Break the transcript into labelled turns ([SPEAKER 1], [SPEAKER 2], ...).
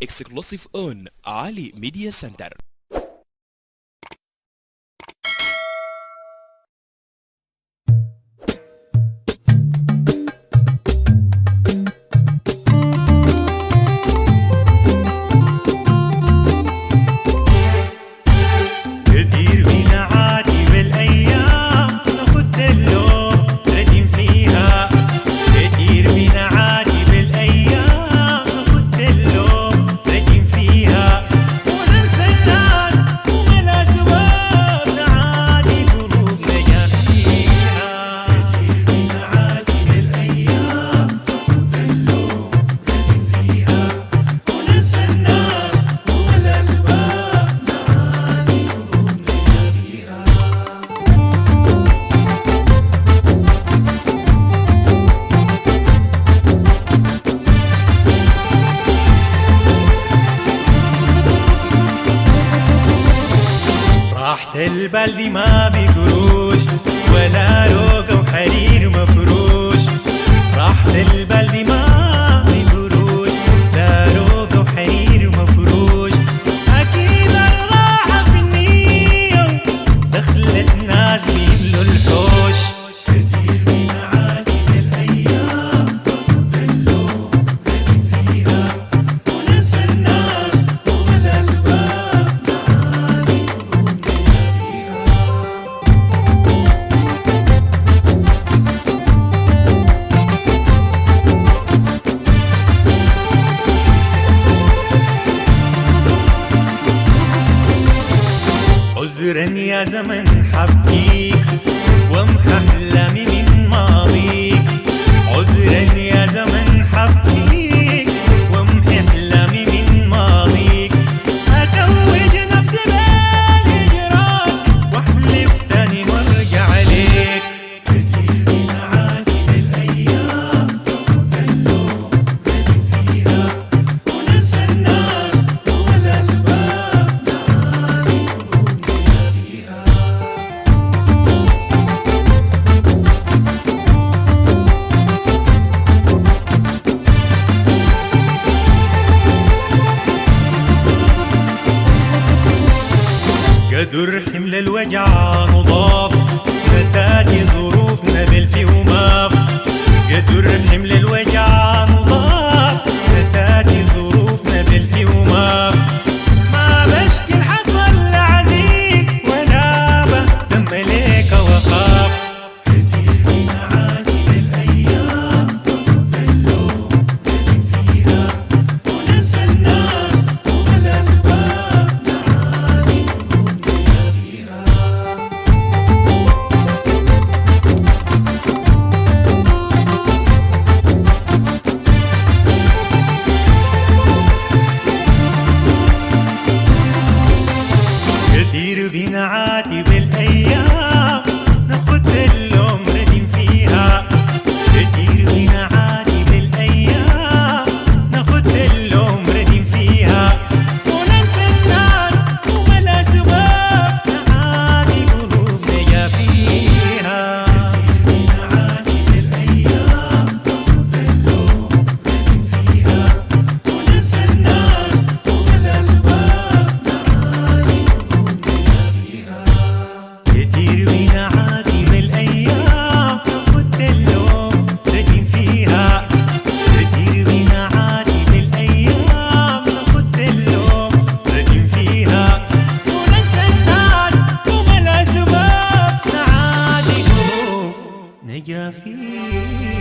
[SPEAKER 1] exclusive on Ali Media Center.
[SPEAKER 2] كتير بنعاتي بالايام ناخد اللوم ندم فيها كتير بنعاتي بالايام ناخد اللوم ندم فيها وننسى الناس ومن اسباب نعادي قلوبنا جا فيها كتير بنعاتي بالايام ناخد اللوم ندم فيها وننسى الناس ومن اسباب راحت البلد ما بقروش ولا روقة وحرير مفروش راحت البلد ما بقروش لا روقة وحرير مفروش أكيد الراحة في النية دخلت ناس بيملوا الحوش كتير من عادي بالأيام تاخد اللوم ندم فيها وننسى الناس والأسباب عذرا يا زمن حبيك وامحى احلامي من ماضيك عذرا يا زمن حبيك وامحي احلامي من ماضيك اتوج نفسي بالهجران واحلف تاني وارجع عليك كتير من عادي بالايام تاخد اللوم ندم فيها وننسى الناس والاسباب قدر حمل الوجع نضاف نتاج ظروفنا بالفي وماف قدر حمل الوجع نضاف نتاج ظروفنا بالفي وماف ما بشكي حصل لعزيز ولا بهتم ليك وخاف كتير من عادي بالايام تاخد اللوم ندم فيها وننسى الناس والاسباب نعاني قلوبنا فيها كتير بنعاتي بالايام ناخد اللوم ندم فيها كتير بنعاتي بالايام ناخد اللوم ندم فيها وننسى الناس وما اسباب نعاني قلوبنا يا فيها كتير بنعاتي بالايام ناخد اللوم ندم فيها وننسى الناس وما اسباب كتير بنعاتي بالايام ناخد اللوم ندم فيها كتير بنعاتي بالايام ناخد اللوم ندم فيها وننسى الناس وما الاسباب نعاتي قلوب نجا فيها